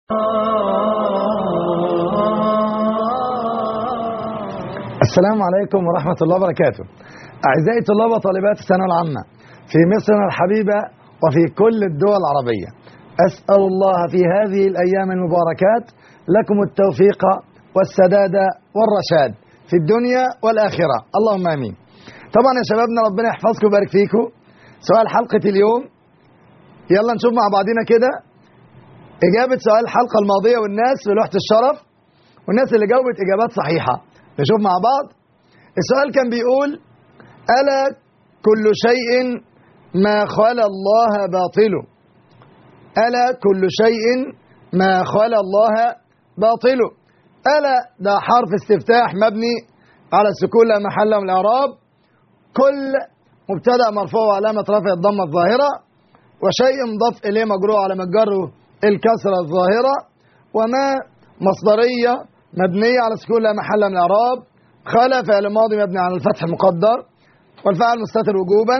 السلام عليكم ورحمة الله وبركاته أعزائي طلاب وطالبات الثانوية العامة في مصرنا الحبيبة وفي كل الدول العربية أسأل الله في هذه الأيام المباركات لكم التوفيق والسداد والرشاد في الدنيا والآخرة اللهم آمين طبعا يا شبابنا ربنا يحفظكم ويبارك فيكم سؤال حلقة اليوم يلا نشوف مع بعضنا كده إجابة سؤال الحلقة الماضية والناس في لوحة الشرف والناس اللي جاوبت إجابات صحيحة نشوف مع بعض السؤال كان بيقول ألا كل شيء ما خلا الله باطل ألا كل شيء ما خلا الله باطل ألا ده حرف استفتاح مبني على السكون لا محل من الإعراب كل مبتدأ مرفوع وعلامة رفع الضمة الظاهرة وشيء مضاف إليه مجروع على مجره الكسرة الظاهرة وما مصدرية مبنية على سكون لا محل من الإعراب خلا فعل ماضي مبني على الفتح المقدر والفعل مستتر وجوبا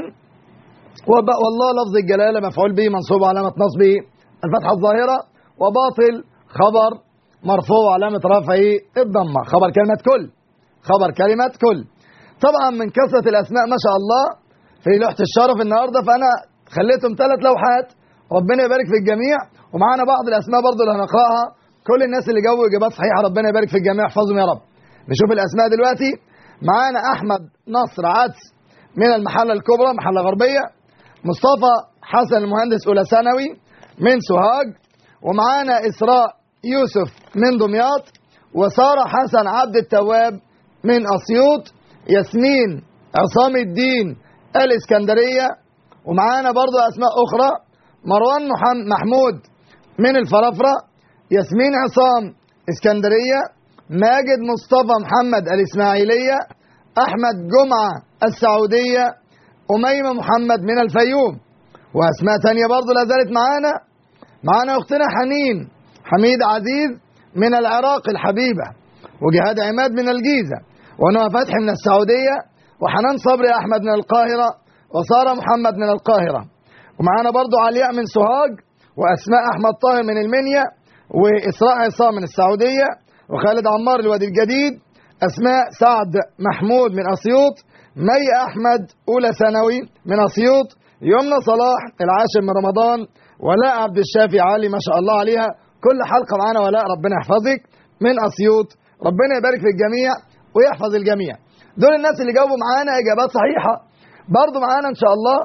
والله لفظ الجلالة مفعول به منصوب علامة نصبه الفتحة الظاهرة وباطل خبر مرفوع علامة رفعه الضمة خبر كلمة كل خبر كلمة كل طبعا من كثرة الأسماء ما شاء الله في لوحة الشرف النهاردة فأنا خليتهم ثلاث لوحات ربنا يبارك في الجميع ومعانا بعض الأسماء برضه اللي هنقرأها كل الناس اللي جاوبوا إجابات صحيحة ربنا يبارك في الجميع يحفظهم يا رب نشوف الأسماء دلوقتي معانا أحمد نصر عدس من المحلة الكبرى محلة غربية مصطفى حسن المهندس أولى ثانوي من سوهاج ومعانا إسراء يوسف من دمياط وسارة حسن عبد التواب من أسيوط ياسمين عصام الدين الإسكندرية ومعانا برضو أسماء أخرى مروان محمود من الفرافرة ياسمين عصام اسكندرية ماجد مصطفى محمد الإسماعيلية أحمد جمعة السعودية أميمة محمد من الفيوم وأسماء تانية برضو لا زالت معانا معانا أختنا حنين حميد عزيز من العراق الحبيبة وجهاد عماد من الجيزة ونوى فتحي من السعودية وحنان صبري أحمد من القاهرة وسارة محمد من القاهرة ومعانا برضو علياء من سوهاج وأسماء أحمد طاهر من المنيا وإسراء عصام من السعودية وخالد عمار الوادي الجديد أسماء سعد محمود من أسيوط مي أحمد أولى ثانوي من أسيوط يمنى صلاح العاشر من رمضان ولاء عبد الشافي علي ما شاء الله عليها كل حلقة معانا ولاء ربنا يحفظك من أسيوط ربنا يبارك في الجميع ويحفظ الجميع دول الناس اللي جاوبوا معانا إجابات صحيحة برضو معانا إن شاء الله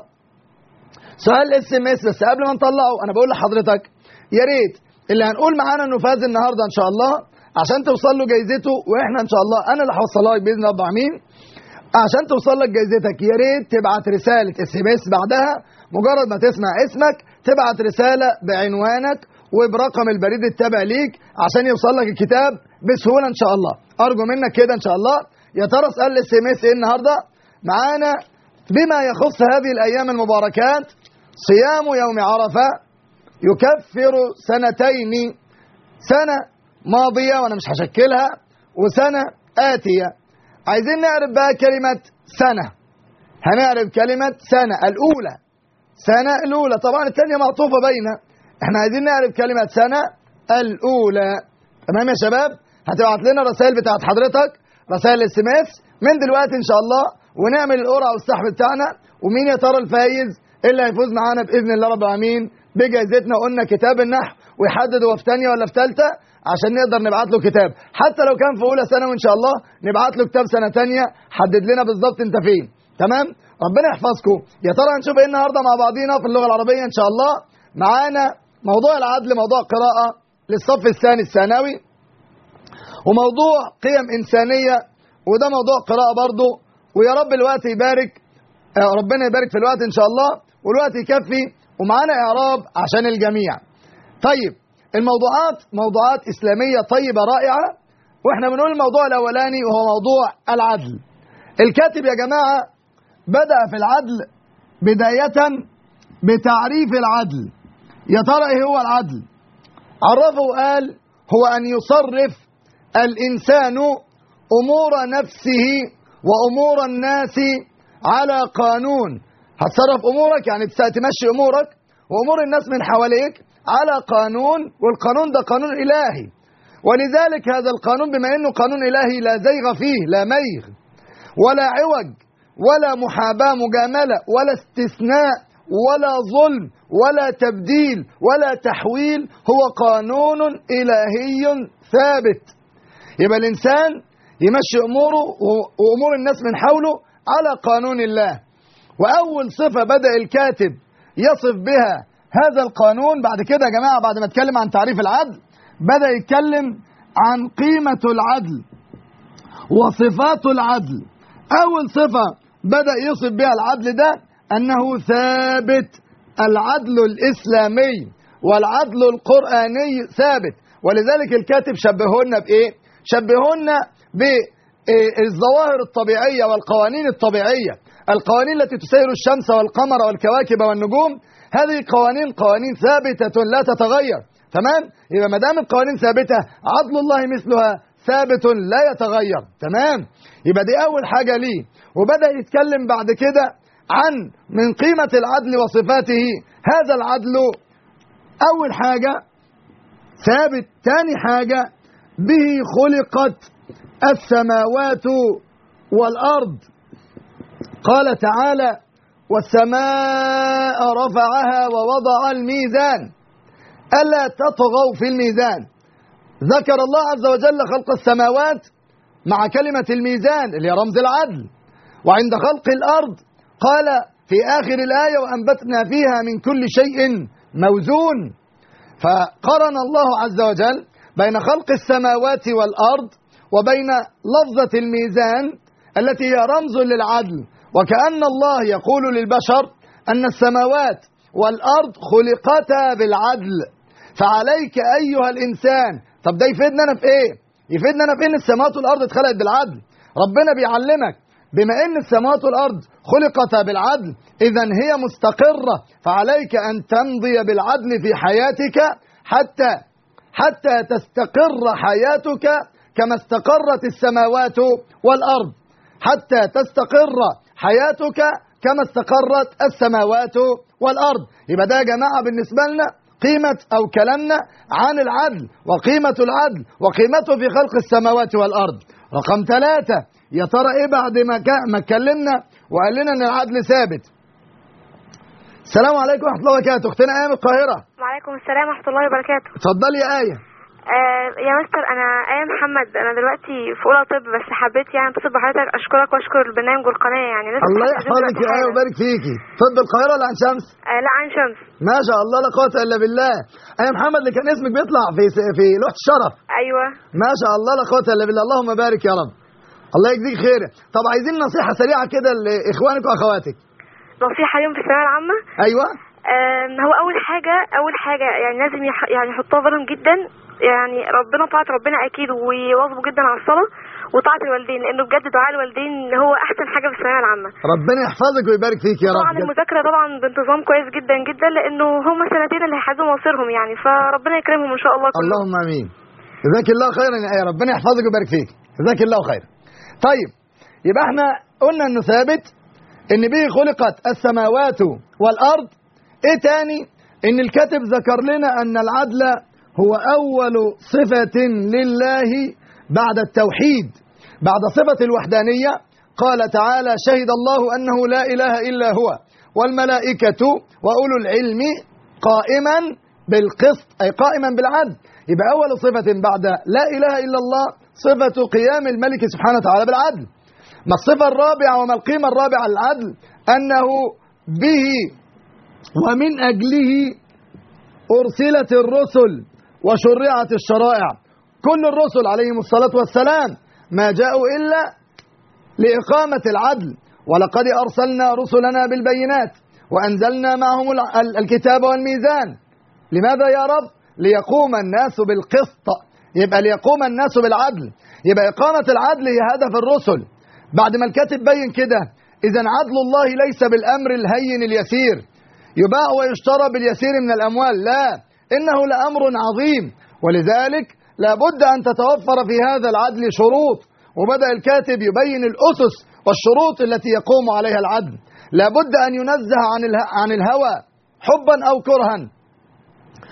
سؤال اس ام اس بس قبل ما نطلعه انا بقول لحضرتك يا ريت اللي هنقول معانا انه فاز النهارده ان شاء الله عشان توصل له جايزته واحنا ان شاء الله انا اللي هوصلها لك باذن رب العالمين عشان توصل لك جايزتك يا ريت تبعت رساله اس ام اس بعدها مجرد ما تسمع اسمك تبعت رساله بعنوانك وبرقم البريد التابع ليك عشان يوصل لك الكتاب بسهوله ان شاء الله ارجو منك كده ان شاء الله يا ترى اسال الاس ام اس ايه النهارده معانا بما يخص هذه الايام المباركات صيام يوم عرفة يكفر سنتين سنة ماضية وأنا مش هشكلها وسنة آتية عايزين نعرف بقى كلمة سنة هنعرف كلمة سنة الأولى سنة الأولى طبعا الثانية معطوفة بينها احنا عايزين نعرف كلمة سنة الأولى تمام يا شباب هتبعت لنا رسائل بتاعت حضرتك رسائل اس ام اس من دلوقتي ان شاء الله ونعمل القرعه والسحب بتاعنا ومين يا ترى الفايز اللي هيفوز معانا باذن الله رب العالمين بجائزتنا قلنا كتاب النحو ويحدد هو في ثانيه ولا في ثالثه عشان نقدر نبعت له كتاب حتى لو كان في اولى ثانوي ان شاء الله نبعت له كتاب سنه ثانيه حدد لنا بالظبط انت فين تمام ربنا يحفظكم يا ترى هنشوف ايه النهارده مع بعضينا في اللغه العربيه ان شاء الله معانا موضوع العدل موضوع قراءه للصف الثاني الثانوي وموضوع قيم انسانيه وده موضوع قراءه برضه ويا رب الوقت يبارك ربنا يبارك في الوقت ان شاء الله والوقت يكفي ومعانا اعراب عشان الجميع طيب الموضوعات موضوعات اسلاميه طيبه رائعه واحنا بنقول الموضوع الاولاني وهو موضوع العدل الكاتب يا جماعه بدا في العدل بدايه بتعريف العدل يا ترى ايه هو العدل عرفه وقال هو ان يصرف الانسان امور نفسه وامور الناس على قانون هتصرف امورك يعني تمشي امورك وامور الناس من حواليك على قانون والقانون ده قانون إلهي ولذلك هذا القانون بما أنه قانون إلهي لا زيغ فيه لا ميغ ولا عوج ولا محاباة مجاملة ولا استثناء ولا ظلم ولا تبديل ولا تحويل هو قانون إلهي ثابت يبقى الإنسان يمشي أموره وأمور الناس من حوله على قانون الله وأول صفة بدأ الكاتب يصف بها هذا القانون بعد كده يا جماعة بعد ما اتكلم عن تعريف العدل بدأ يتكلم عن قيمة العدل وصفات العدل أول صفة بدأ يصف بها العدل ده أنه ثابت العدل الإسلامي والعدل القرآني ثابت ولذلك الكاتب شبهونا بإيه؟ شبهونا بالظواهر الطبيعية والقوانين الطبيعية القوانين التي تسير الشمس والقمر والكواكب والنجوم هذه قوانين قوانين ثابتة لا تتغير تمام يبقى ما دام القوانين ثابتة عدل الله مثلها ثابت لا يتغير تمام يبقى دي أول حاجة ليه وبدأ يتكلم بعد كده عن من قيمة العدل وصفاته هذا العدل أول حاجة ثابت ثاني حاجة به خلقت السماوات والأرض قال تعالى والسماء رفعها ووضع الميزان ألا تطغوا في الميزان ذكر الله عز وجل خلق السماوات مع كلمة الميزان اللي هي رمز العدل وعند خلق الأرض قال في آخر الآية وأنبتنا فيها من كل شيء موزون فقرن الله عز وجل بين خلق السماوات والأرض وبين لفظة الميزان التي هي رمز للعدل وكأن الله يقول للبشر أن السماوات والأرض خلقتا بالعدل فعليك أيها الإنسان طب ده يفيدنا أنا في إيه؟ يفيدنا أنا في إن السماوات والأرض اتخلقت بالعدل ربنا بيعلمك بما ان السماوات والارض خلقتا بالعدل اذا هي مستقره فعليك ان تمضي بالعدل في حياتك حتى حتى تستقر حياتك كما استقرت السماوات والارض حتى تستقر حياتك كما استقرت السماوات والارض يبقى ده يا جماعه بالنسبه لنا قيمه او كلامنا عن العدل وقيمه العدل وقيمته في خلق السماوات والارض رقم ثلاثة يا ترى ايه بعد ما ما اتكلمنا وقال لنا ان العدل ثابت السلام عليكم ورحمه الله وبركاته اختنا ايه من القاهره وعليكم السلام ورحمة الله وبركاته اتفضلي يا ايه آه يا مستر أنا آية محمد أنا دلوقتي في أولى طب بس حبيت يعني أتصل بحضرتك أشكرك وأشكر البرنامج والقناة يعني لسه الله حاسة يحفظك دلوقتي يا ايه حالا. ويبارك فيكي طب القاهره ولا عين شمس آه لا عين شمس ما شاء الله لا قوه الا بالله ايه محمد اللي كان اسمك بيطلع في في لوحه الشرف أيوه ما شاء الله لا قوه الا بالله اللهم بارك يا رب الله يجزيك خير طب عايزين نصيحه سريعه كده لاخوانك واخواتك نصيحة اليوم في الثانوية العامة ايوه آه هو أول حاجة أول حاجة يعني لازم يح يعني يحطوها في بالهم جدا يعني ربنا طاعة ربنا أكيد ويواظبوا جدا على الصلاة وطاعة الوالدين لأنه بجد دعاء الوالدين هو أحسن حاجة في الثانوية العامة ربنا يحفظك ويبارك فيك يا طبعا رب المذاكرة طبعا بانتظام كويس جدا جدا لأنه هم سنتين اللي هيحددوا مصيرهم يعني فربنا يكرمهم إن شاء الله كلهم اللهم امين جزاك الله خيرا يا ايه ربنا يحفظك ويبارك فيك جزاك الله خيرا طيب يبقى احنا قلنا انه ثابت ان به خلقت السماوات والارض ايه تاني ان الكاتب ذكر لنا ان العدل هو اول صفة لله بعد التوحيد بعد صفة الوحدانية قال تعالى شهد الله انه لا اله الا هو والملائكة واولو العلم قائما بالقسط اي قائما بالعدل يبقى اول صفة بعد لا اله الا الله صفة قيام الملك سبحانه وتعالى بالعدل ما الصفة الرابعة وما القيمة الرابعة للعدل أنه به ومن أجله أرسلت الرسل وشرعت الشرائع كل الرسل عليهم الصلاة والسلام ما جاءوا إلا لإقامة العدل ولقد أرسلنا رسلنا بالبينات وأنزلنا معهم الع- ال- الكتاب والميزان لماذا يا رب؟ ليقوم الناس بالقسط يبقى ليقوم الناس بالعدل يبقى إقامة العدل هي هدف الرسل بعد ما الكاتب بين كده إذا عدل الله ليس بالأمر الهين اليسير يباع ويشترى باليسير من الأموال لا إنه لأمر عظيم ولذلك لابد أن تتوفر في هذا العدل شروط وبدأ الكاتب يبين الأسس والشروط التي يقوم عليها العدل لابد أن ينزه عن اله- عن الهوى حبا أو كرها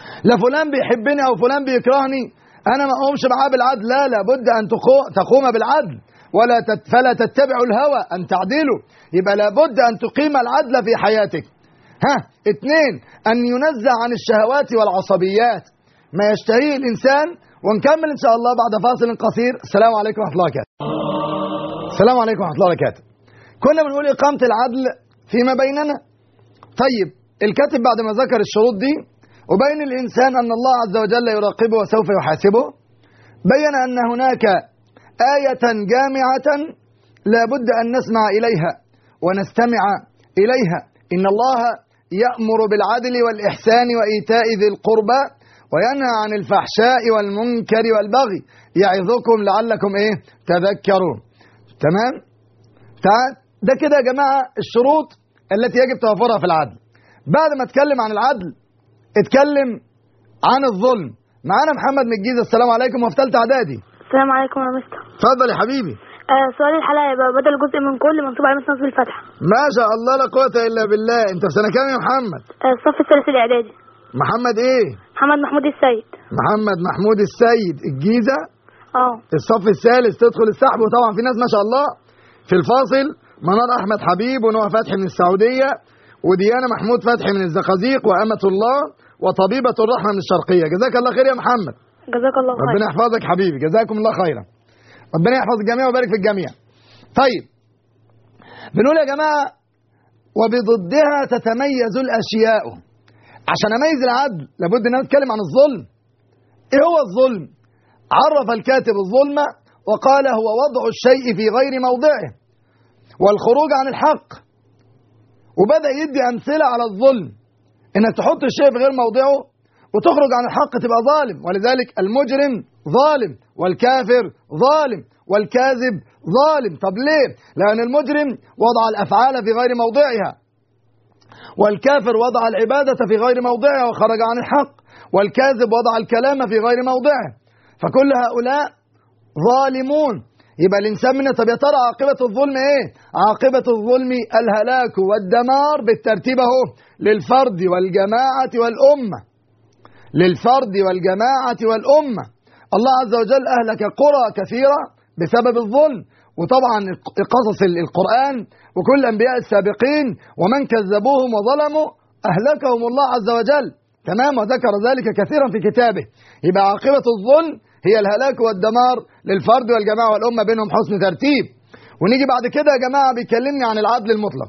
لا فلان بيحبني او فلان بيكرهني انا ما اقومش معاه بالعدل لا لابد ان تقو- تقوم بالعدل ولا تت فلا تتبعوا الهوى ان تعدلوا يبقى لابد ان تقيم العدل في حياتك ها اثنين ان ينزع عن الشهوات والعصبيات ما يشتهيه الانسان ونكمل ان شاء الله بعد فاصل قصير السلام عليكم ورحمه الله وبركاته السلام عليكم ورحمه الله وبركاته كنا بنقول اقامه العدل فيما بيننا طيب الكاتب بعد ما ذكر الشروط دي وبين الإنسان أن الله عز وجل يراقبه وسوف يحاسبه بين أن هناك آية جامعة لا بد أن نسمع إليها ونستمع إليها إن الله يأمر بالعدل والإحسان وإيتاء ذي القربى وينهى عن الفحشاء والمنكر والبغي يعظكم لعلكم إيه تذكرون تمام تعال ده كده يا جماعة الشروط التي يجب توفرها في العدل بعد ما اتكلم عن العدل اتكلم عن الظلم معانا محمد من الجيزة السلام عليكم وفي ثالثه اعدادي السلام عليكم يا مستر اتفضل يا حبيبي آه سؤال الحلقة يبقى بدل جزء من كل منصوب على مثل نصب الفتحة ما شاء الله لا قوة الا بالله انت في سنة كام يا محمد آه الصف الثالث الإعدادي محمد ايه محمد محمود السيد محمد محمود السيد الجيزة اه الصف الثالث تدخل السحب وطبعا في ناس ما شاء الله في الفاصل منار احمد حبيب ونوى فتحي من السعودية وديانة محمود فتحي من الزقازيق وأمة الله وطبيبة الرحمة من الشرقية جزاك الله خير يا محمد جزاك الله خير ربنا يحفظك حبيبي جزاكم الله خيرا ربنا يحفظ الجميع ويبارك في الجميع طيب بنقول يا جماعة وبضدها تتميز الأشياء عشان أميز العدل لابد أن نتكلم عن الظلم إيه هو الظلم عرف الكاتب الظلم وقال هو وضع الشيء في غير موضعه والخروج عن الحق وبدأ يدي أمثلة على الظلم إنك تحط الشيء في غير موضعه وتخرج عن الحق تبقى ظالم ولذلك المجرم ظالم والكافر ظالم والكاذب ظالم طب ليه؟ لأن المجرم وضع الأفعال في غير موضعها والكافر وضع العبادة في غير موضعها وخرج عن الحق والكاذب وضع الكلام في غير موضعه فكل هؤلاء ظالمون يبقى الإنسان منا طب يا ترى عاقبة الظلم إيه؟ عاقبة الظلم الهلاك والدمار بالترتيب أهو للفرد والجماعة والأمة للفرد والجماعة والأمة الله عز وجل أهلك قرى كثيرة بسبب الظلم وطبعا قصص القرآن وكل الأنبياء السابقين ومن كذبوهم وظلموا أهلكهم الله عز وجل تمام وذكر ذلك كثيرا في كتابه يبقى عاقبة الظلم هي الهلاك والدمار للفرد والجماعة والأمة بينهم حسن ترتيب ونيجي بعد كده يا جماعة بيكلمني عن العدل المطلق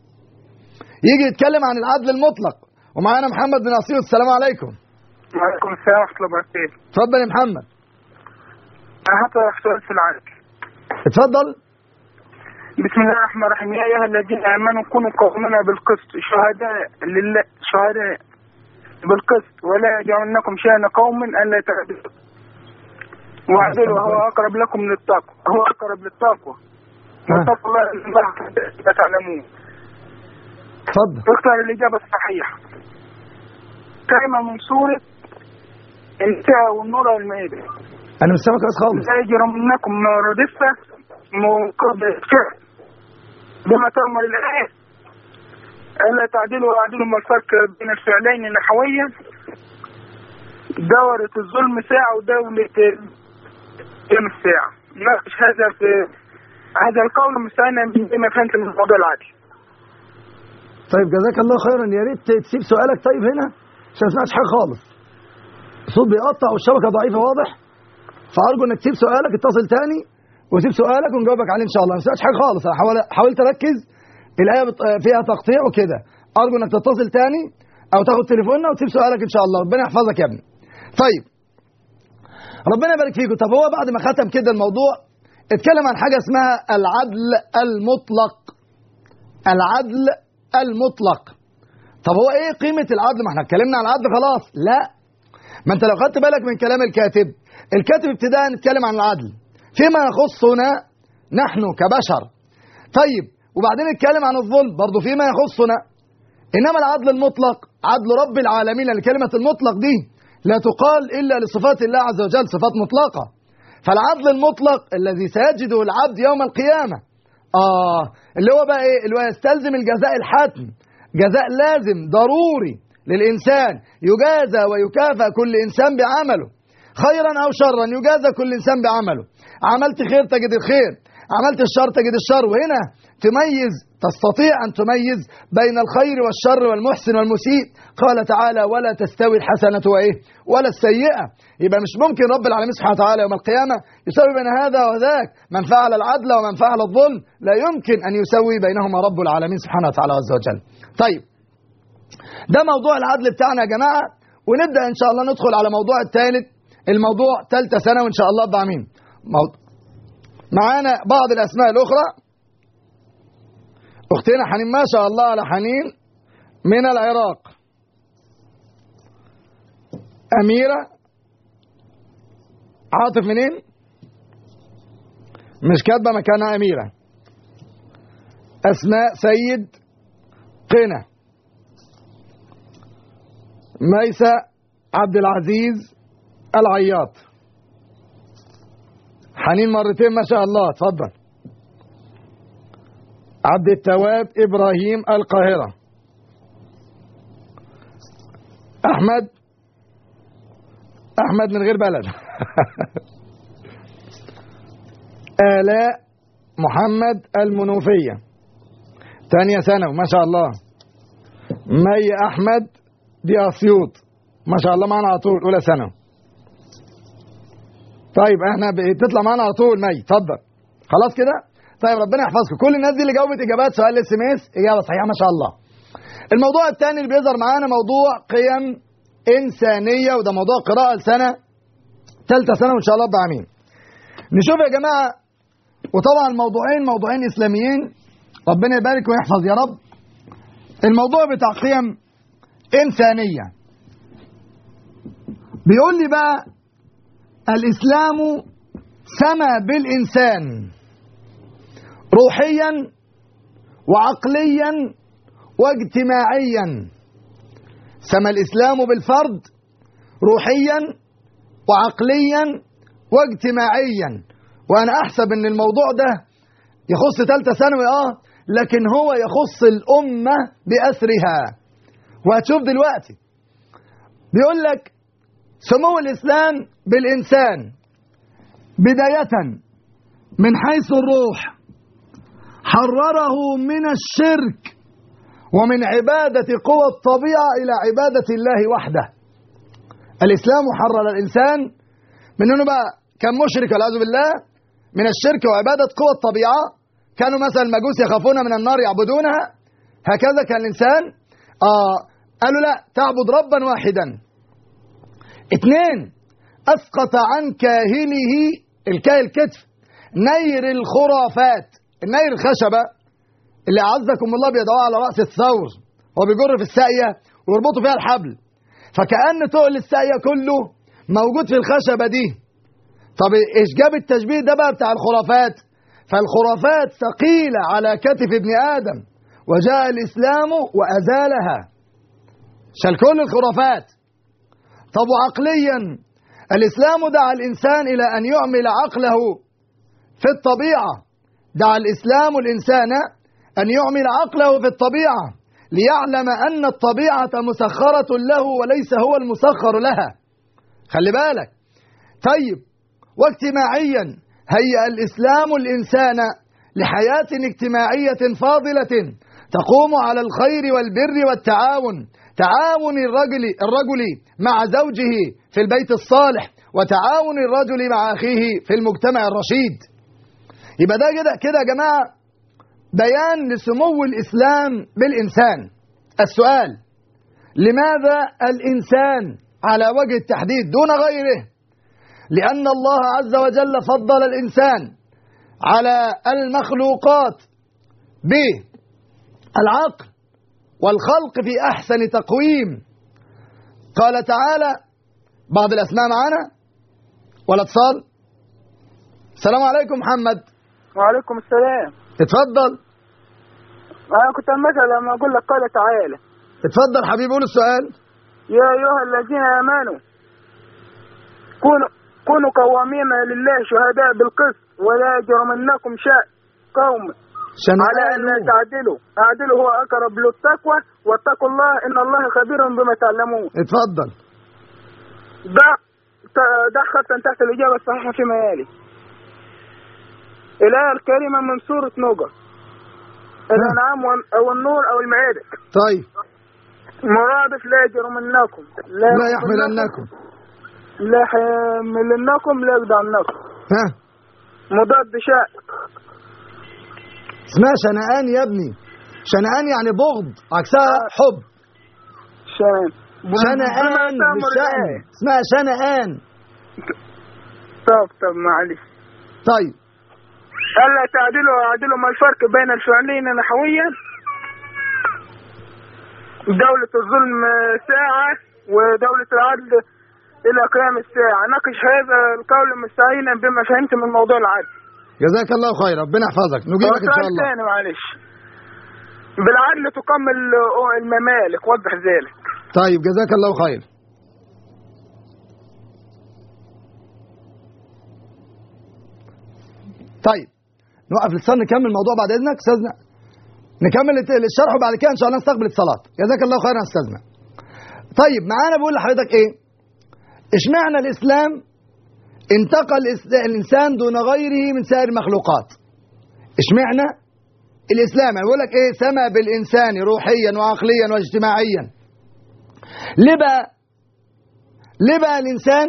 يجي يتكلم عن العدل المطلق ومعانا محمد بن أسير السلام عليكم وعليكم السلام ورحمة الله وبركاته. اتفضل يا محمد أنا هطرح سؤال في العدل. اتفضل بسم الله الرحمن الرحيم يا أيها الذين آمنوا كونوا قومنا بالقسط شهداء لله شهداء بالقسط ولا يجعلنكم شأن قوم ألا تعدلوا واعدلوا هو أقرب لكم للتقوى هو أقرب للتقوى واتقوا الله إن الله لا تعلمون اتفضل اختار الإجابة الصحيحة كلمة من سورة النساء والنور والمائدة انا مش سامع كويس خالص لا يجرمنكم ردفة منقض الفعل بما تأمر الآية ألا تعدلوا واعدلوا ما الفرق بين الفعلين نحويا دورة الظلم ساعة ودولة يوم الساعة ناقش هذا في هذا القول مستعينا بما فهمت من موضوع العدل طيب جزاك الله خيرا يا ريت تسيب سؤالك طيب هنا عشان ما سمعتش حاجه خالص الصوت بيقطع والشبكه ضعيفه واضح فارجو انك تسيب سؤالك اتصل تاني وسيب سؤالك ونجاوبك عليه ان شاء الله ما سمعتش حاجه خالص انا حاول حاولت اركز الايه بت- فيها تقطيع وكده ارجو انك تتصل تاني او تاخد تليفوننا وتسيب سؤالك ان شاء الله ربنا يحفظك يا ابني طيب ربنا يبارك فيكم طب هو بعد ما ختم كده الموضوع اتكلم عن حاجه اسمها العدل المطلق العدل المطلق طب هو ايه قيمه العدل ما احنا اتكلمنا عن العدل خلاص لا ما انت لو خدت بالك من كلام الكاتب الكاتب ابتداء نتكلم عن العدل فيما يخصنا نحن كبشر طيب وبعدين نتكلم عن الظلم برضه فيما يخصنا انما العدل المطلق عدل رب العالمين لان كلمه المطلق دي لا تقال الا لصفات الله عز وجل صفات مطلقه فالعدل المطلق الذي سيجده العبد يوم القيامه اه اللي هو بقى ايه اللي هو يستلزم الجزاء الحتم جزاء لازم ضروري للإنسان يجازى ويكافأ كل إنسان بعمله خيرا أو شرا يجازى كل إنسان بعمله عملت خير تجد الخير عملت الشر تجد الشر وهنا تميز تستطيع أن تميز بين الخير والشر والمحسن والمسيء قال تعالى ولا تستوي الحسنة وإيه ولا السيئة يبقى مش ممكن رب العالمين سبحانه وتعالى يوم القيامة يسوي بين هذا وذاك من فعل العدل ومن فعل الظلم لا يمكن أن يسوي بينهما رب العالمين سبحانه وتعالى عز وجل طيب ده موضوع العدل بتاعنا يا جماعة ونبدأ إن شاء الله ندخل على موضوع الثالث الموضوع ثالثة سنة وإن شاء الله بعمين معانا بعض الأسماء الأخرى أختنا حنين ما شاء الله على حنين من العراق أميرة عاطف منين؟ مش كاتبة مكانها أميرة أسماء سيد قنا ميسة عبد العزيز العياط حنين مرتين ما شاء الله اتفضل عبد التواب ابراهيم القاهره احمد احمد من غير بلد الاء محمد المنوفيه ثانيه ثانوي ما شاء الله مي احمد دي اسيوط ما شاء الله معانا على طول اولى ثانوي طيب احنا بتطلع معانا على طول مي اتفضل خلاص كده طيب ربنا يحفظكم كل الناس دي اللي جاوبت اجابات سؤال الاس ام اس اجابه صحيحه ما شاء الله الموضوع الثاني اللي بيظهر معانا موضوع قيم انسانيه وده موضوع قراءه لسنه ثالثه سنه وان شاء الله بعمين نشوف يا جماعه وطبعا الموضوعين موضوعين اسلاميين ربنا يبارك ويحفظ يا رب الموضوع بتاع قيم انسانيه بيقول لي بقى الإسلام سمى بالإنسان روحيا وعقليا واجتماعيا سمى الإسلام بالفرد روحيا وعقليا واجتماعيا وأنا أحسب أن الموضوع ده يخص ثالثة ثانوي آه لكن هو يخص الأمة بأسرها وهتشوف دلوقتي بيقول لك سمو الإسلام بالإنسان بداية من حيث الروح حرره من الشرك ومن عبادة قوى الطبيعة إلى عبادة الله وحده الإسلام حرر الإنسان من أنه بقى كان مشرك والعياذ بالله من الشرك وعبادة قوى الطبيعة كانوا مثلا المجوس يخافون من النار يعبدونها هكذا كان الإنسان آه قالوا لا تعبد ربا واحدا اثنين أسقط عن كاهله الكاهل كتف نير الخرافات النير الخشبة اللي أعزكم الله بيضعوها على رأس الثور هو بيجر في الساقية ويربطوا فيها الحبل فكأن تقل الساقية كله موجود في الخشبة دي طب إيش جاب التشبيه ده بقى بتاع الخرافات فالخرافات ثقيلة على كتف ابن آدم وجاء الإسلام وأزالها شال كل الخرافات طب وعقليا الإسلام دعا الإنسان إلى أن يعمل عقله في الطبيعة دعا الإسلام الإنسان أن يعمل عقله في الطبيعة ليعلم أن الطبيعة مسخرة له وليس هو المسخر لها خلي بالك طيب واجتماعيا هيأ الإسلام الإنسان لحياة اجتماعية فاضلة تقوم على الخير والبر والتعاون تعاون الرجل الرجل مع زوجه في البيت الصالح وتعاون الرجل مع أخيه في المجتمع الرشيد يبقى ده كده كده يا جماعة بيان لسمو الإسلام بالإنسان السؤال لماذا الإنسان على وجه التحديد دون غيره لأن الله عز وجل فضل الإنسان على المخلوقات بالعقل والخلق في أحسن تقويم قال تعالى بعض الأسماء معانا ولا اتصال السلام عليكم محمد وعليكم السلام اتفضل أنا كنت مثلا لما أقول لك قال تعالى اتفضل حبيبي قول السؤال يا أيها الذين آمنوا كونوا كونوا قوامين لله شهداء بالقسط ولا يجرمنكم شاء قوم شنآن على أن لا هو. تعدلوا اعدلوا هو أقرب للتقوى واتقوا الله إن الله خبير بما تعلمون اتفضل ده ده خطا تحت الإجابة الصحيحة فيما يلي الآية الكريمة من سورة نجر الأنعام وال- أو النور أو المعارك طيب مرادف لا يجرمنكم لا يحملنكم لا يحملنكم لا يخدعنكم ها مضاد شاء اسمها شنآن يا ابني شنآن يعني بغض عكسها حب شان شنآن بما مش تأمر شأن الآية. اسمها شنآن طب طب معلش طيب ألا تعدلوا اعدلوا ما الفرق بين الفعلين نحويا دولة الظلم ساعة ودولة العدل إلى قيام الساعة ناقش هذا القول مستعينا بما فهمت من موضوع العدل جزاك الله خير ربنا يحفظك نجيبك ان شاء وسؤال الله تاني معلش بالعدل تقام ال- الممالك وضح ذلك طيب جزاك الله خير طيب نوقف الاتصال نكمل الموضوع بعد اذنك استاذنا نكمل الت- الشرح وبعد كده ان شاء الله نستقبل اتصالات جزاك الله خيرا يا استاذنا طيب معانا بقول لحضرتك ايه اشمعنى الاسلام انتقل الإس- الانسان دون غيره من سائر المخلوقات اشمعنى الاسلام يعني بيقول لك ايه سما بالانسان روحيا وعقليا واجتماعيا ليه بقى ليه بقى الانسان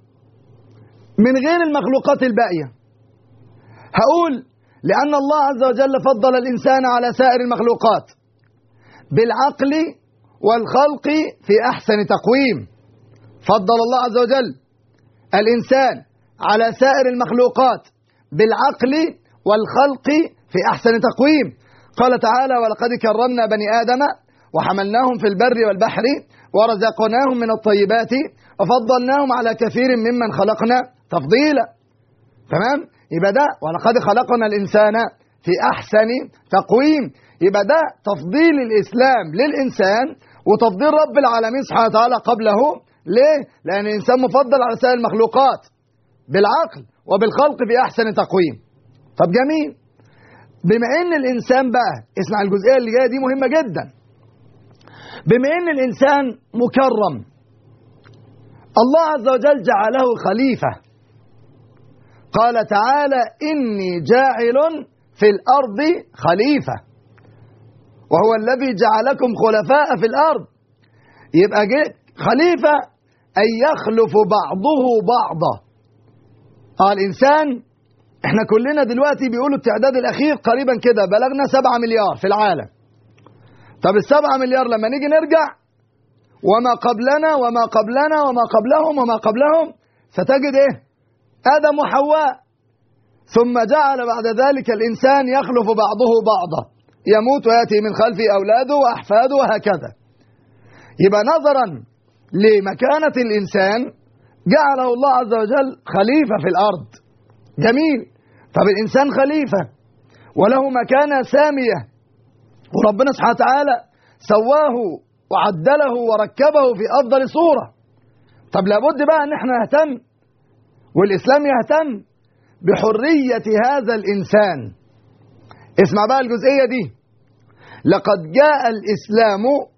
من غير المخلوقات الباقيه هقول لان الله عز وجل فضل الانسان على سائر المخلوقات بالعقل والخلق في احسن تقويم فضل الله عز وجل الانسان على سائر المخلوقات بالعقل والخلق في احسن تقويم قال تعالى ولقد كرمنا بني ادم وحملناهم في البر والبحر ورزقناهم من الطيبات وفضلناهم على كثير ممن خلقنا تفضيلا تمام يبقى ده ولقد خلقنا الانسان في احسن تقويم يبقى ده تفضيل الاسلام للانسان وتفضيل رب العالمين سبحانه وتعالى قبله ليه؟ لان الانسان مفضل على سائر المخلوقات بالعقل وبالخلق في احسن تقويم طب جميل بما ان الانسان بقى اسمع الجزئيه اللي جايه دي مهمه جدا بما ان الانسان مكرم الله عز وجل جعله خليفه قال تعالى اني جاعل في الارض خليفه وهو الذي جعلكم خلفاء في الارض يبقى جه خليفه ان يخلف بعضه بعضا اه الانسان احنا كلنا دلوقتي بيقولوا التعداد الاخير قريبا كده بلغنا سبعة مليار في العالم طب السبعة مليار لما نيجي نرجع وما قبلنا وما قبلنا وما قبلهم وما قبلهم ستجد ايه ادم وحواء ثم جعل بعد ذلك الانسان يخلف بعضه بعضا يموت وياتي من خلفه اولاده واحفاده وهكذا يبقى نظرا لمكانه الانسان جعله الله عز وجل خليفه في الارض جميل طب الإنسان خليفة وله مكانة سامية وربنا سبحانه وتعالى سواه وعدله وركبه في أفضل صورة طب لابد بقى أن احنا نهتم والإسلام يهتم بحرية هذا الإنسان اسمع بقى الجزئية دي لقد جاء الإسلام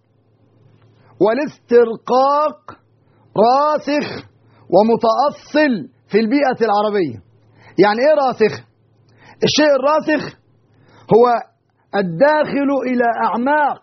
والاسترقاق راسخ ومتأصل في البيئة العربية يعني ايه راسخ الشيء الراسخ هو الداخل الى اعماق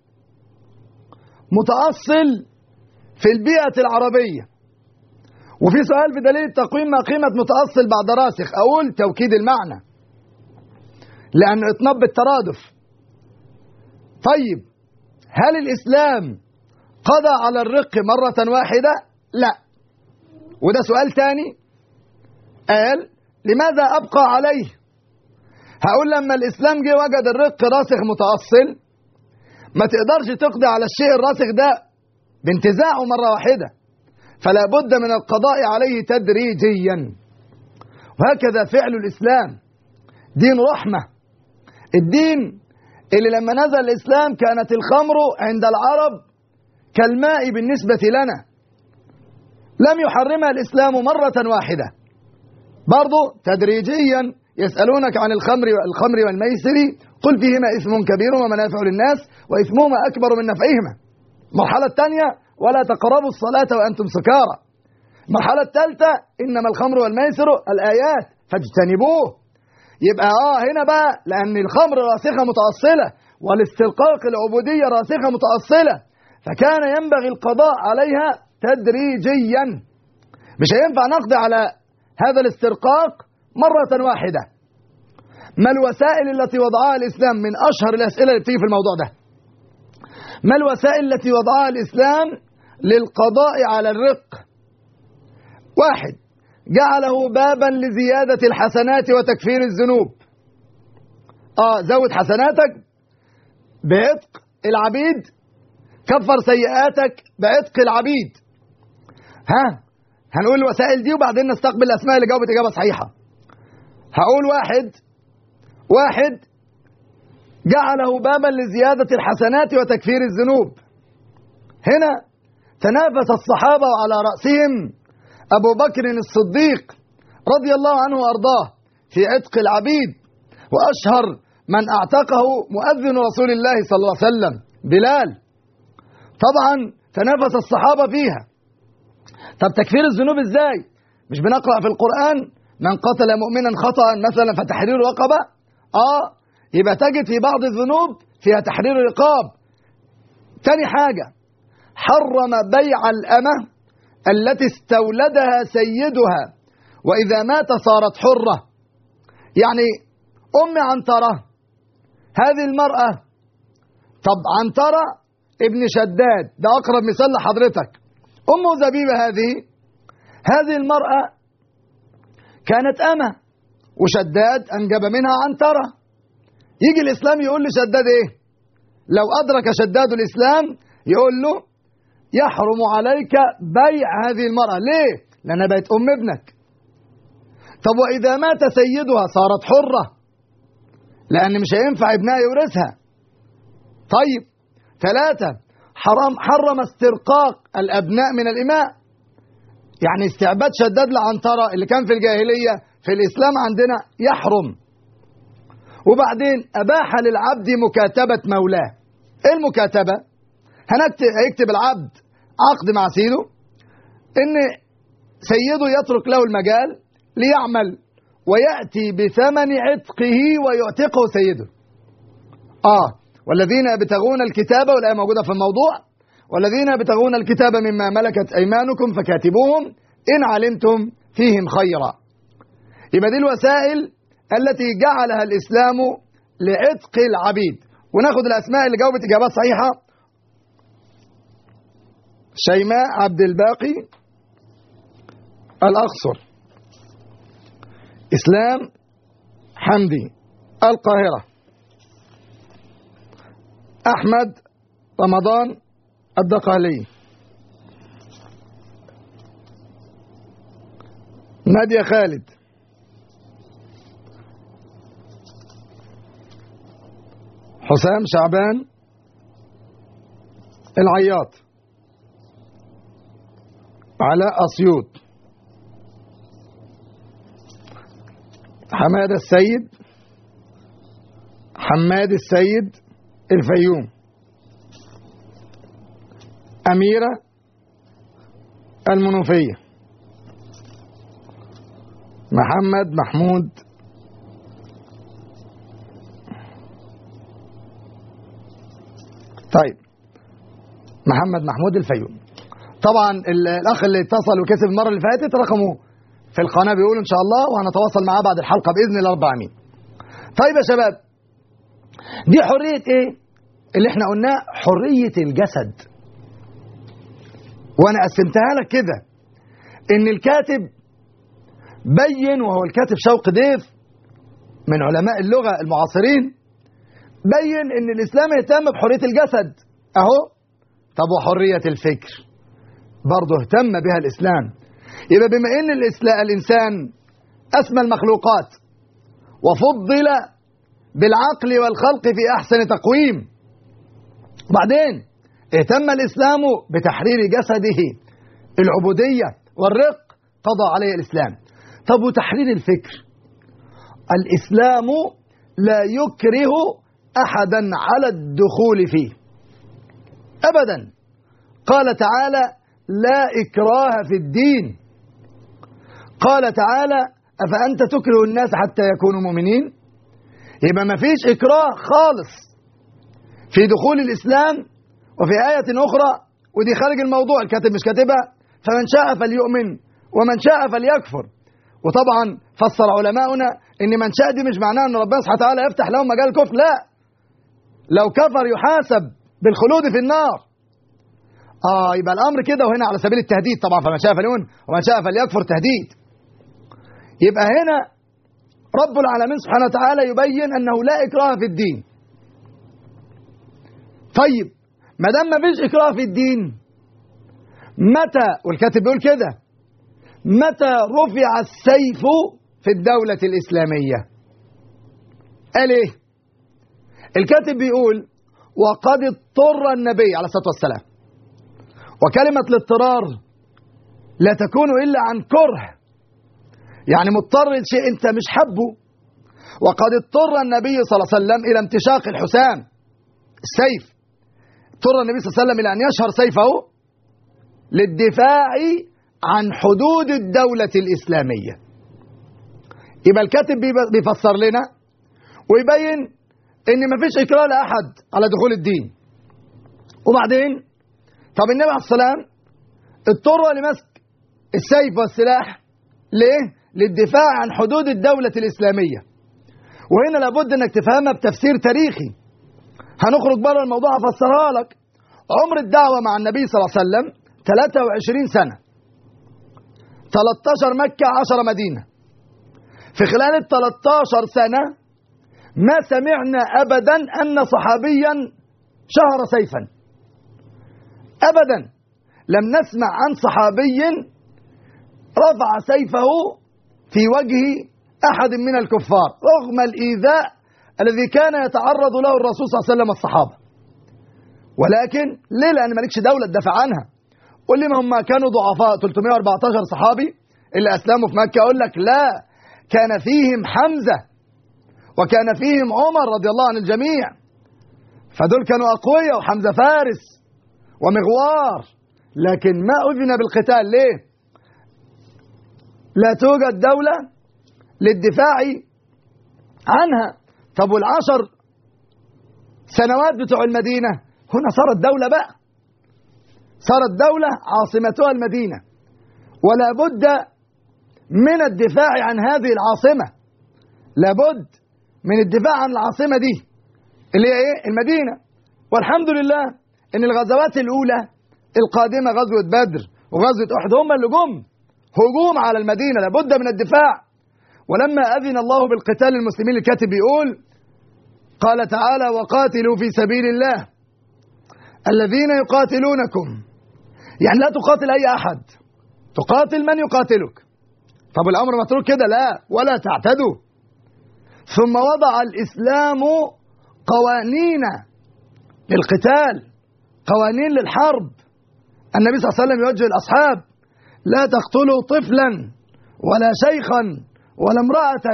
متاصل في البيئه العربيه وفي سؤال في دليل التقويم ما قيمه متاصل بعد راسخ اقول توكيد المعنى لانه اطناب بالترادف طيب هل الاسلام قضى على الرق مره واحده لا وده سؤال تاني قال لماذا أبقى عليه هقول لما الإسلام جه وجد الرق راسخ متأصل ما تقدرش تقضي على الشيء الراسخ ده بانتزاعه مرة واحدة فلا بد من القضاء عليه تدريجيا وهكذا فعل الإسلام دين رحمة الدين اللي لما نزل الإسلام كانت الخمر عند العرب كالماء بالنسبة لنا لم يحرمها الإسلام مرة واحدة برضو تدريجيا يسألونك عن الخمر الخمر والميسر قل فيهما إثم كبير ومنافع للناس وإثمهما أكبر من نفعهما المرحلة الثانية ولا تقربوا الصلاة وأنتم سكارى المرحلة الثالثة إنما الخمر والميسر الآيات فاجتنبوه يبقى آه هنا بقى لأن الخمر راسخة متأصلة والاستلقاق العبودية راسخة متأصلة فكان ينبغي القضاء عليها تدريجيا مش هينفع نقضي على هذا الاسترقاق مرة واحدة ما الوسائل التي وضعها الإسلام من أشهر الأسئلة اللي بتيجي في الموضوع ده ما الوسائل التي وضعها الإسلام للقضاء على الرق واحد جعله بابا لزيادة الحسنات وتكفير الذنوب آه زود حسناتك بعتق العبيد كفر سيئاتك بعتق العبيد ها هنقول الوسائل دي وبعدين نستقبل الأسماء اللي جاوبت إجابة صحيحة هقول واحد واحد جعله بابا لزيادة الحسنات وتكفير الذنوب هنا تنافس الصحابة وعلى رأسهم أبو بكر الصديق رضي الله عنه وأرضاه في عتق العبيد وأشهر من أعتقه مؤذن رسول الله صلى الله عليه وسلم بلال طبعا تنافس الصحابة فيها طب تكفير الذنوب ازاي مش بنقرأ في القرآن من قتل مؤمنا خطأ مثلا فتحرير رقبة اه يبقى تجد في بعض الذنوب فيها تحرير رقاب تاني حاجة حرم بيع الأمة التي استولدها سيدها وإذا مات صارت حرة يعني أم عنترة هذه المرأة طب عنترة ابن شداد ده أقرب مثال لحضرتك أم زبيبة هذه هذه المرأة كانت أمة وشداد أنجب منها عنترة يجي الإسلام يقول لشداد إيه لو أدرك شداد الإسلام يقول له يحرم عليك بيع هذه المرأة ليه لأنها بقت أم ابنك طب وإذا مات سيدها صارت حرة لأن مش هينفع ابنها يورثها طيب ثلاثة حرم حرم استرقاق الأبناء من الإماء يعني استعباد شداد لعنترة اللي كان في الجاهلية في الإسلام عندنا يحرم وبعدين أباح للعبد مكاتبة مولاه إيه المكاتبة؟ هنكتب هيكتب العبد عقد مع سيده إن سيده يترك له المجال ليعمل ويأتي بثمن عتقه ويعتقه سيده آه والذين يبتغون الكتاب والآية موجودة في الموضوع والذين يبتغون الكتاب مما ملكت أيمانكم فكاتبوهم إن علمتم فيهم خيرا يبقى دي الوسائل التي جعلها الإسلام لعتق العبيد وناخد الأسماء اللي جاوبت إجابات صحيحة شيماء عبد الباقي الأقصر إسلام حمدي القاهرة أحمد رمضان الدقهلي نادية خالد حسام شعبان العياط علاء أسيوط حمادة السيد حماد السيد الفيوم أميرة المنوفية محمد محمود طيب محمد محمود الفيوم طبعا الاخ اللي اتصل وكسب المره اللي فاتت رقمه في القناه بيقول ان شاء الله وهنتواصل معاه بعد الحلقه باذن الله رب العالمين طيب يا شباب دي حريه ايه اللي احنا قلناه حريه الجسد وانا قسمتها لك كده ان الكاتب بين وهو الكاتب شوق ضيف من علماء اللغه المعاصرين بين ان الاسلام يهتم بحريه الجسد اهو طب وحريه الفكر برضه اهتم بها الاسلام يبقى بما ان الانسان اسمى المخلوقات وفضل بالعقل والخلق في احسن تقويم وبعدين اهتم الاسلام بتحرير جسده العبوديه والرق قضى عليه الاسلام طب وتحرير الفكر الاسلام لا يكره أحدا على الدخول فيه أبدا قال تعالى لا إكراه في الدين قال تعالى أفأنت تكره الناس حتى يكونوا مؤمنين يبقى ما فيش إكراه خالص في دخول الإسلام وفي آية أخرى ودي خارج الموضوع الكاتب مش كاتبها فمن شاء فليؤمن ومن شاء فليكفر وطبعا فسر علماؤنا ان من شاء دي مش معناها ان ربنا سبحانه وتعالى يفتح لهم مجال الكفر لا لو كفر يحاسب بالخلود في النار اه يبقى الامر كده وهنا على سبيل التهديد طبعا فمن شاء فليؤمن ومن شاء فليكفر تهديد يبقى هنا رب العالمين سبحانه وتعالى يبين انه لا اكراه في الدين طيب ما دام ما فيش اكراه في الدين متى والكاتب بيقول كده متى رفع السيف في الدولة الإسلامية قال إيه الكاتب بيقول وقد اضطر النبي عليه الصلاة والسلام وكلمة الاضطرار لا تكون إلا عن كره يعني مضطر لشيء أنت مش حبه وقد اضطر النبي صلى الله عليه وسلم إلى امتشاق الحسام السيف اضطر النبي صلى الله عليه وسلم إلى أن يشهر سيفه للدفاع عن حدود الدولة الإسلامية يبقى الكاتب بيفسر لنا ويبين ان مفيش اكراه لاحد على دخول الدين وبعدين طب النبي عليه السلام اضطر لمسك السيف والسلاح ليه للدفاع عن حدود الدولة الإسلامية وهنا لابد انك تفهمها بتفسير تاريخي هنخرج بره الموضوع هفسرها لك عمر الدعوة مع النبي صلى الله عليه وسلم 23 سنة 13 مكة 10 مدينة في خلال ال 13 سنة ما سمعنا أبدا أن صحابيا شهر سيفا أبدا لم نسمع عن صحابي رفع سيفه في وجه أحد من الكفار رغم الإيذاء الذي كان يتعرض له الرسول صلى الله عليه وسلم الصحابة ولكن ليه لأن مالكش دولة تدافع عنها قول لي ما هم كانوا ضعفاء 314 صحابي اللي أسلموا في مكة أقول لك لا كان فيهم حمزة وكان فيهم عمر رضي الله عن الجميع فدول كانوا أقوياء وحمزة فارس ومغوار لكن ما أذن بالقتال ليه لا توجد دولة للدفاع عنها طب والعشر سنوات بتوع المدينة هنا صارت دولة بقى صارت دولة عاصمتها المدينة ولا بد من الدفاع عن هذه العاصمة لابد من الدفاع عن العاصمة دي اللي هي ايه المدينة والحمد لله ان الغزوات الاولى القادمة غزوة بدر وغزوة احد هم اللي جم هجوم على المدينة لابد من الدفاع ولما أذن الله بالقتال للمسلمين الكاتب يقول قال تعالى وقاتلوا في سبيل الله الذين يقاتلونكم يعني لا تقاتل أي أحد تقاتل من يقاتلك طب الأمر متروك كده لا ولا تعتدوا ثم وضع الإسلام قوانين للقتال قوانين للحرب النبي صلى الله عليه وسلم يوجه الأصحاب لا تقتلوا طفلا ولا شيخا ولا امرأة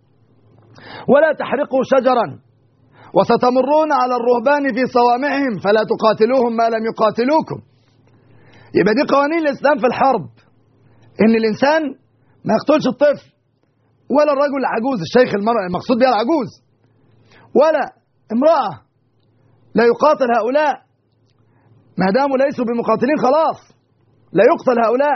ولا تحرقوا شجرا وستمرون على الرهبان في صوامعهم فلا تقاتلوهم ما لم يقاتلوكم يبقى دي قوانين الإسلام في الحرب إن الإنسان ما يقتلش الطفل ولا الرجل العجوز الشيخ المرأة المقصود بها العجوز ولا امرأة لا يقاتل هؤلاء ما داموا ليسوا بمقاتلين خلاص لا يقتل هؤلاء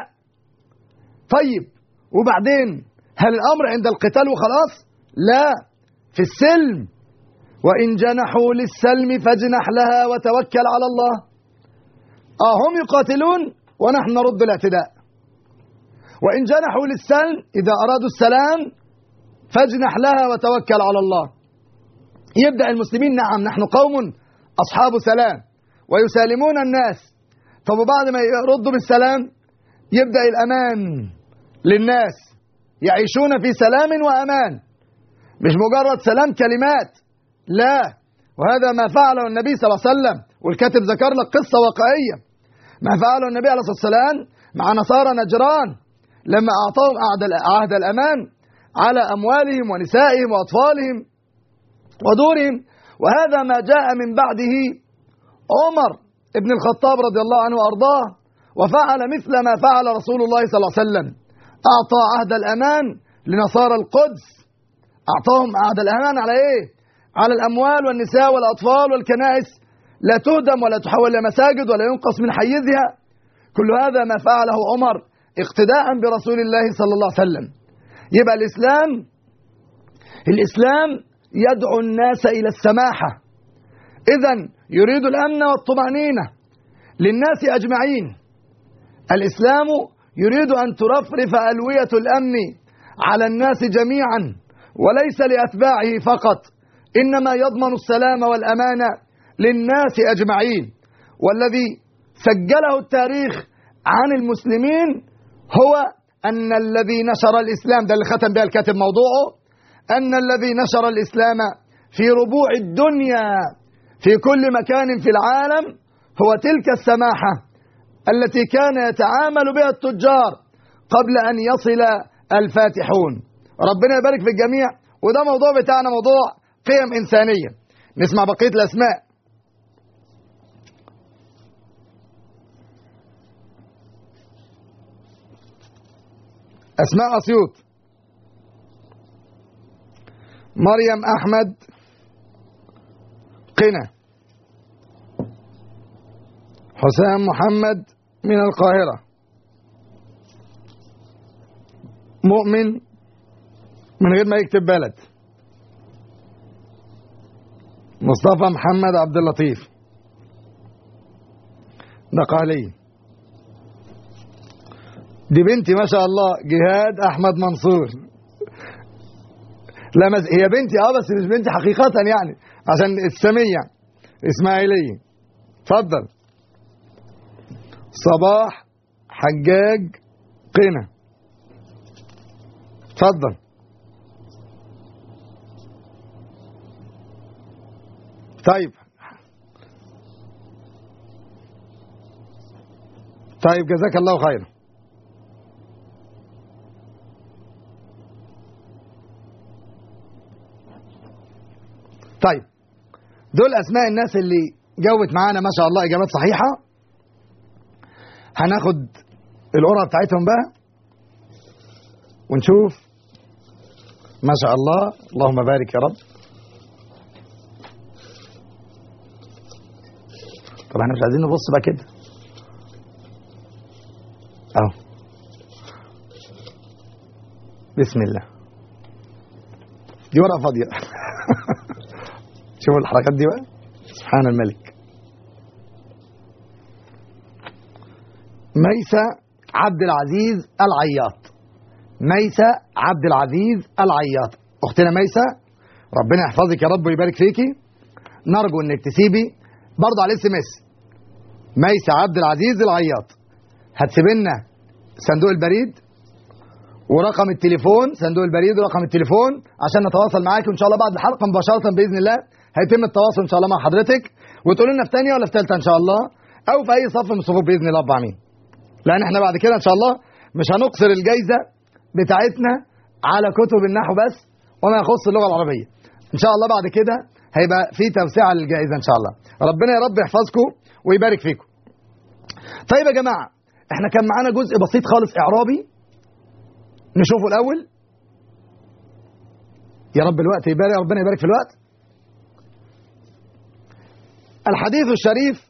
طيب وبعدين هل الأمر عند القتال وخلاص لا في السلم وإن جنحوا للسلم فاجنح لها وتوكل على الله آه هم يقاتلون ونحن نرد الاعتداء وإن جنحوا للسلم إذا أرادوا السلام فاجنح لها وتوكل على الله يبدأ المسلمين نعم نحن قوم أصحاب سلام ويسالمون الناس طب وبعد ما يردوا بالسلام يبدأ الأمان للناس يعيشون في سلام وأمان مش مجرد سلام كلمات لا وهذا ما فعله النبي صلى الله عليه وسلم والكاتب ذكر لك قصة واقعية ما فعله النبي عليه الصلاة والسلام مع نصارى نجران لما أعطاهم عهد الأمان على أموالهم ونسائهم وأطفالهم ودورهم وهذا ما جاء من بعده عمر ابن الخطاب رضي الله عنه وأرضاه وفعل مثل ما فعل رسول الله صلى الله عليه وسلم أعطى عهد الأمان لنصارى القدس أعطاهم عهد الأمان على إيه؟ على الأموال والنساء والأطفال والكنائس لا تهدم ولا تحول إلى مساجد ولا ينقص من حيزها كل هذا ما فعله عمر اقتداء برسول الله صلى الله عليه وسلم يبقى الإسلام الإسلام يدعو الناس إلى السماحة إذا يريد الأمن والطمأنينة للناس أجمعين الإسلام يريد أن ترفرف ألوية الأمن على الناس جميعا وليس لأتباعه فقط إنما يضمن السلام والأمان للناس أجمعين والذي سجله التاريخ عن المسلمين هو أن الذي نشر الإسلام ده اللي ختم بها الكاتب موضوعه أن الذي نشر الإسلام في ربوع الدنيا في كل مكان في العالم هو تلك السماحة التي كان يتعامل بها التجار قبل أن يصل الفاتحون ربنا يبارك في الجميع وده موضوع بتاعنا موضوع قيم إنسانية نسمع بقية الأسماء أسماء أسيوط مريم أحمد قنا حسام محمد من القاهرة مؤمن من غير ما يكتب بلد مصطفى محمد عبد اللطيف ده قالي دي بنتي ما شاء الله جهاد احمد منصور لا مز... هي بنتي اه بس مش بنتي حقيقة يعني عشان السمية اسماعيلية اتفضل صباح حجاج قنا اتفضل طيب طيب جزاك الله خيرا طيب دول اسماء الناس اللي جاوبت معانا ما شاء الله اجابات صحيحه هناخد القرعه بتاعتهم بقى ونشوف ما شاء الله اللهم بارك يا رب طب احنا مش عايزين نبص بقى كده اهو بسم الله دي ورقه فاضيه شوفوا الحركات دي بقى سبحان الملك ميسة عبد العزيز العياط ميسة عبد العزيز العياط اختنا ميسة ربنا يحفظك يا رب ويبارك فيكي نرجو انك تسيبي برضه على الاس ام اس ميسة عبد العزيز العياط هتسيب لنا صندوق البريد ورقم التليفون صندوق البريد ورقم التليفون عشان نتواصل معاك وان شاء الله بعد الحلقه مباشره باذن الله هيتم التواصل ان شاء الله مع حضرتك وتقول لنا في ثانيه ولا في ثالثه ان شاء الله او في اي صف من الصفوف باذن الله رب العالمين لان احنا بعد كده ان شاء الله مش هنقصر الجائزه بتاعتنا على كتب النحو بس وما يخص اللغه العربيه ان شاء الله بعد كده هيبقى في توسعه للجائزه ان شاء الله ربنا يا رب يحفظكم ويبارك فيكم طيب يا جماعه احنا كان معانا جزء بسيط خالص اعرابي نشوفه الاول يا رب الوقت يبارك ربنا يبارك في الوقت الحديث الشريف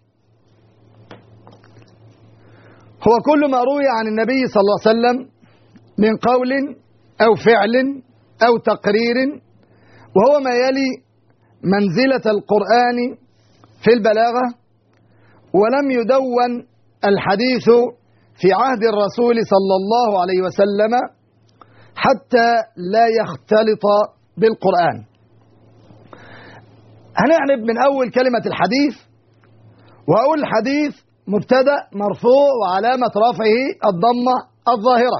هو كل ما روي عن النبي صلى الله عليه وسلم من قول أو فعل أو تقرير وهو ما يلي منزلة القرآن في البلاغة ولم يدون الحديث في عهد الرسول صلى الله عليه وسلم حتى لا يختلط بالقرآن هنعرف من أول كلمة الحديث وأقول الحديث مبتدأ مرفوع وعلامة رفعه الضمة الظاهرة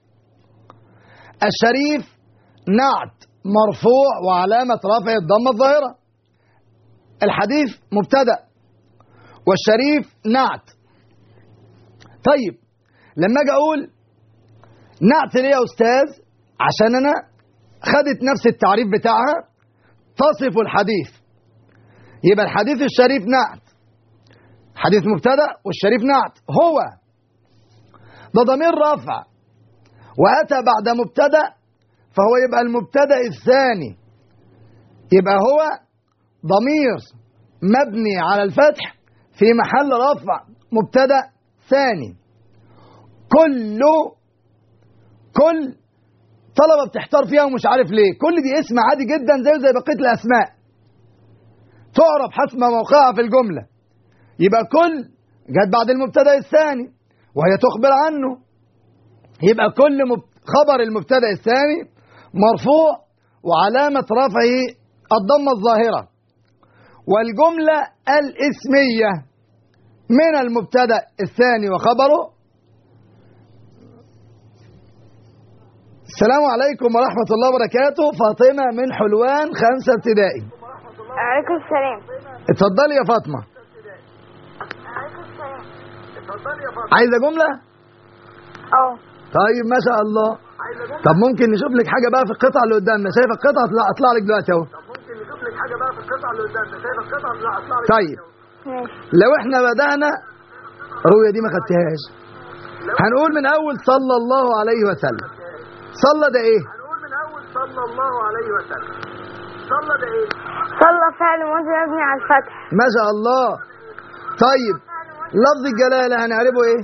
الشريف نعت مرفوع وعلامة رفعه الضمة الظاهرة الحديث مبتدأ والشريف نعت طيب لما اجي اقول نعت ليه يا استاذ عشان انا خدت نفس التعريف بتاعها تصف الحديث يبقى الحديث الشريف نعت حديث مبتدا والشريف نعت هو ده ضمير رفع واتى بعد مبتدا فهو يبقى المبتدا الثاني يبقى هو ضمير مبني على الفتح في محل رفع مبتدا ثاني كل كل طلبه بتحتار فيها ومش عارف ليه كل دي اسم عادي جدا زيه زي بقيه الاسماء تعرف حسب موقعها في الجمله يبقى كل جت بعد المبتدا الثاني وهي تخبر عنه يبقى كل مب... خبر المبتدا الثاني مرفوع وعلامه رفعه الضمه الظاهره والجمله الاسميه من المبتدا الثاني وخبره السلام عليكم ورحمة الله وبركاته فاطمة من حلوان خمسة ابتدائي عليكم السلام اتفضلي يا فاطمة عايزة جملة؟ اه طيب ما شاء الله طب ممكن نشوف لك حاجة بقى في القطعة اللي قدامنا شايف القطعة اطلع, اطلع لك دلوقتي اهو طيب ماشي لو احنا بدأنا الرؤية دي ما خدتهاش هنقول من أول صلى الله عليه وسلم صلى ده ايه؟ صلى فعل ماضي مبني على الفتح ما شاء الله طيب لفظ الجلالة هنعرفه ايه؟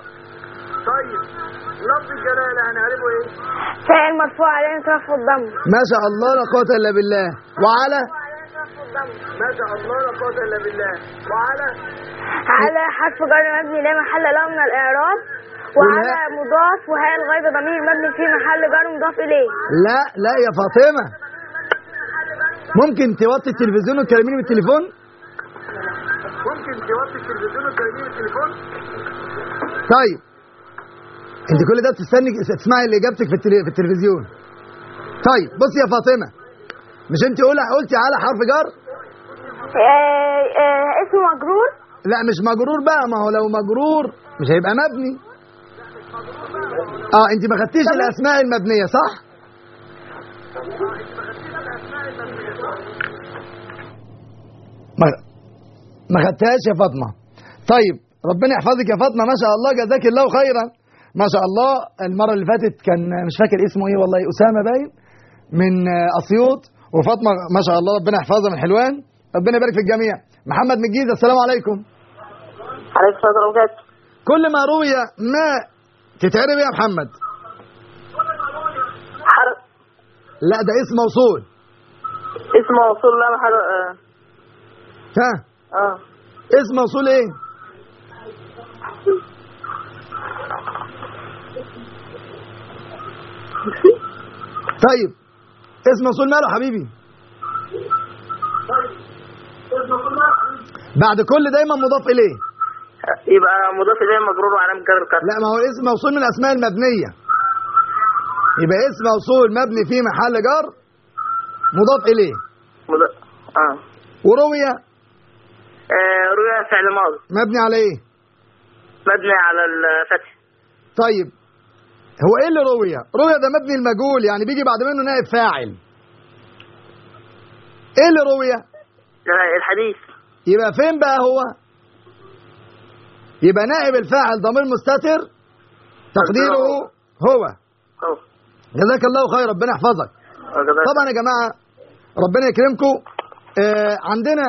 فعل مرفوع عليه رفع الضم ما شاء الله لا قوة إلا بالله وعلى على حرف جر مبني لا محل له من الإعراب وعلى والهاء؟ مضاف وهي الغيبة ضمير مبني في محل جر مضاف إليه لا لا يا فاطمة ممكن توطي التلفزيون وتكلميني بالتليفون؟ طيب انت كل ده بتستني تسمعي اللي اجابتك في, التلي... في التلفزيون طيب بصي يا فاطمة مش انت قولي قلتي على حرف جر آه، آه، اسمه مجرور لا مش مجرور بقى ما هو لو مجرور مش هيبقى مبني اه انت ما خدتيش الاسماء المبنيه صح ما ما خدتهاش يا فاطمه طيب ربنا يحفظك يا فاطمه ما شاء الله جزاك الله خيرا ما شاء الله المره اللي فاتت كان مش فاكر اسمه ايه والله اسامه باين من آه، اسيوط وفاطمه ما شاء الله ربنا يحفظها من حلوان ربنا يبارك في الجميع محمد من الجيزه السلام عليكم عليكم السلام ورحمة الله كل ما روي ما تتعرب يا محمد حرف لا ده اسم موصول اسم موصول لا محل اه ها اه اسم موصول ايه طيب اسم موصول ماله حبيبي بعد كل دايما مضاف اليه يبقى مضاف إليه مجرور وعلامة جر الكسر لا ما هو اسم موصول من الاسماء المبنيه يبقى اسم موصول مبني في محل جر مضاف اليه مضاف اه وروي آه، رؤيا فعل ماضي مبني على ايه مبني على الفتح طيب هو ايه اللي روي روي ده مبني المجهول يعني بيجي بعد منه نائب فاعل ايه اللي روي لا، الحديث يبقى فين بقى هو يبقى نائب الفاعل ضمير مستتر تقديره هو أهو. جزاك الله خير ربنا يحفظك آه، جزاك طبعا يا جماعه ربنا يكرمكم آه عندنا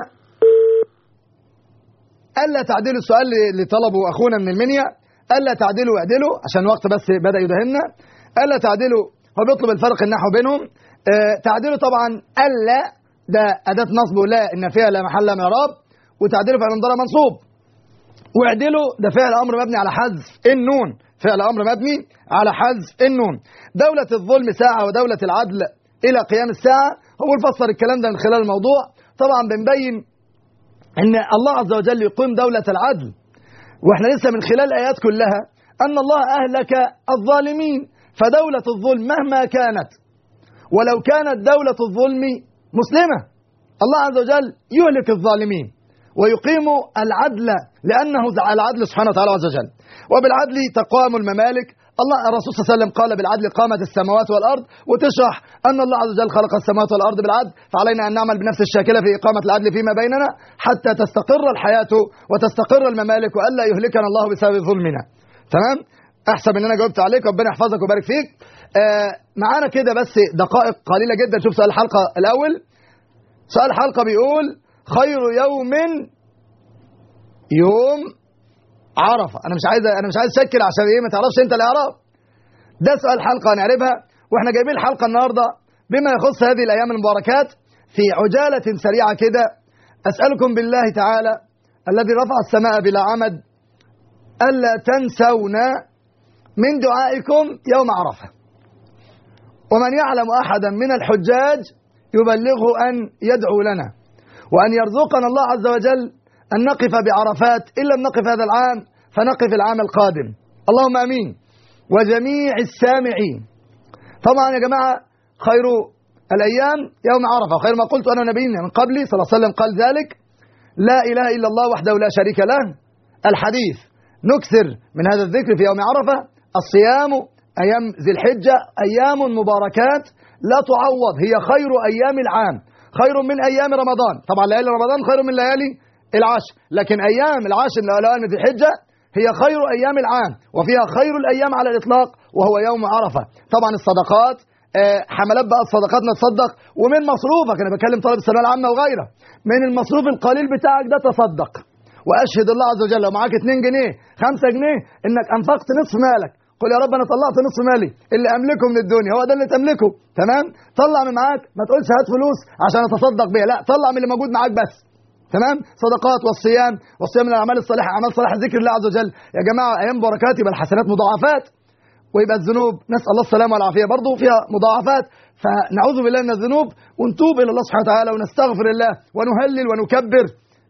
الا تعدلوا السؤال اللي- اللي طلبه اخونا من المنيا الا تعدلوا واعدلوا عشان الوقت بس بدا يدهمنا الا تعدلوا هو بيطلب الفرق النحو بينهم آه تعدلوا طبعا الا ده اداه نصب ولا ان فيها لا محل من اعراب وتعدلوا فعل مضارع منصوب واعدلوا ده فعل امر مبني على حذف النون فعل امر مبني على حذف النون دولة الظلم ساعة ودولة العدل إلى قيام الساعة هو نفسر الكلام ده من خلال الموضوع طبعا بنبين ان الله عز وجل يقيم دولة العدل واحنا لسه من خلال الآيات كلها أن الله أهلك الظالمين فدولة الظلم مهما كانت ولو كانت دولة الظلم مسلمة الله عز وجل يهلك الظالمين ويقيم العدل لأنه العدل سبحانه وتعالى عز وجل وبالعدل تقام الممالك الله الرسول صلى الله عليه وسلم قال بالعدل قامت السماوات والارض وتشرح ان الله عز وجل خلق السماوات والارض بالعدل فعلينا ان نعمل بنفس الشاكله في اقامه العدل فيما بيننا حتى تستقر الحياه وتستقر الممالك والا يهلكنا الله بسبب ظلمنا تمام احسب ان انا جاوبت عليك ربنا يحفظك ويبارك فيك آه معانا كده بس دقائق قليله جدا شوف سؤال الحلقه الاول سؤال الحلقه بيقول خير يوم يوم عرفه انا مش عايز انا مش عايز اشكل عشان ايه ما تعرفش انت الاعراب ده سؤال حلقه هنعرفها واحنا جايبين الحلقه النهارده بما يخص هذه الايام المباركات في عجاله سريعه كده اسالكم بالله تعالى الذي رفع السماء بلا عمد الا تنسونا من دعائكم يوم عرفه ومن يعلم احدا من الحجاج يبلغه ان يدعو لنا وان يرزقنا الله عز وجل أن نقف بعرفات إن لم نقف هذا العام فنقف العام القادم اللهم أمين وجميع السامعين طبعا يا جماعة خير الأيام يوم عرفة خير ما قلت أنا نبينا من قبلي صلى الله عليه وسلم قال ذلك لا إله إلا الله وحده لا شريك له الحديث نكثر من هذا الذكر في يوم عرفة الصيام أيام ذي الحجة أيام مباركات لا تعوض هي خير أيام العام خير من أيام رمضان طبعا ليالي رمضان خير من ليالي العشر لكن أيام العشر الأولان من ذي الحجة هي خير أيام العام وفيها خير الأيام على الإطلاق وهو يوم عرفة طبعا الصدقات آه، حملات بقى الصدقات نتصدق ومن مصروفك أنا بكلم طالب الثانوية العامة وغيره من المصروف القليل بتاعك ده تصدق وأشهد الله عز وجل لو معاك 2 جنيه 5 جنيه إنك أنفقت نصف مالك قل يا رب انا طلعت نصف مالي اللي املكه من الدنيا هو ده اللي تملكه تمام طلع من معاك ما تقولش هات فلوس عشان اتصدق بيها لا طلع من اللي موجود معاك بس تمام صدقات والصيام والصيام من الاعمال الصالحه اعمال صالحه ذكر الله عز وجل يا جماعه ايام بركات يبقى الحسنات مضاعفات ويبقى الذنوب نسال الله السلامه والعافيه برضه فيها مضاعفات فنعوذ بالله من الذنوب ونتوب الى الله سبحانه وتعالى ونستغفر الله ونهلل ونكبر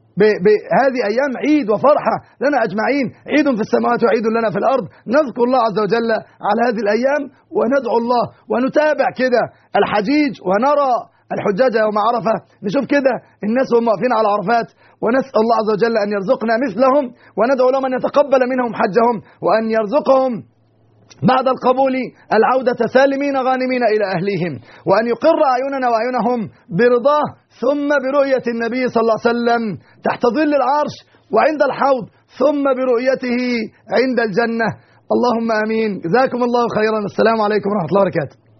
بهذه ايام عيد وفرحه لنا اجمعين عيد في السماوات وعيد لنا في الارض نذكر الله عز وجل على هذه الايام وندعو الله ونتابع كده الحجيج ونرى الحجاج يوم عرفه نشوف كده الناس وهم واقفين على عرفات ونسال الله عز وجل ان يرزقنا مثلهم وندعو لهم ان يتقبل منهم حجهم وان يرزقهم بعد القبول العودة سالمين غانمين إلى أهليهم وأن يقر أعيننا وأعينهم برضاه ثم برؤية النبي صلى الله عليه وسلم تحت ظل العرش وعند الحوض ثم برؤيته عند الجنة اللهم آمين جزاكم الله خيرا السلام عليكم ورحمة الله وبركاته